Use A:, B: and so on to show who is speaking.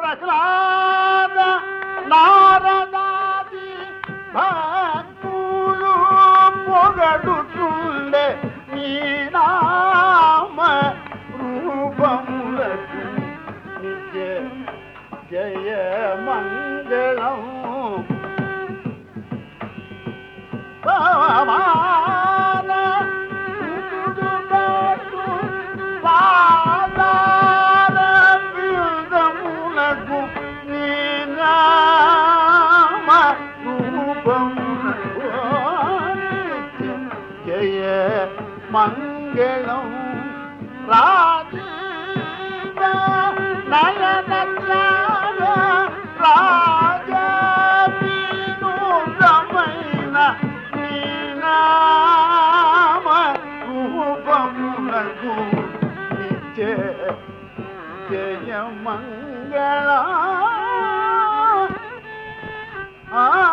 A: ప్రహ్లాద నారదాది భక్తులు పొగడుతుండే నీ నామ రూపములకు నిత్య జయ మంగళం పవమాన ఋతుడుగాటు పాదాల బిల్దములకు నీ నామ రూపములకు నిత్య జయ మంగళం రాజీవ నయనత్రాగ రాజా వినూతమైన నీ నామ రూపములకు నిత్య జయ మంగళ ఆ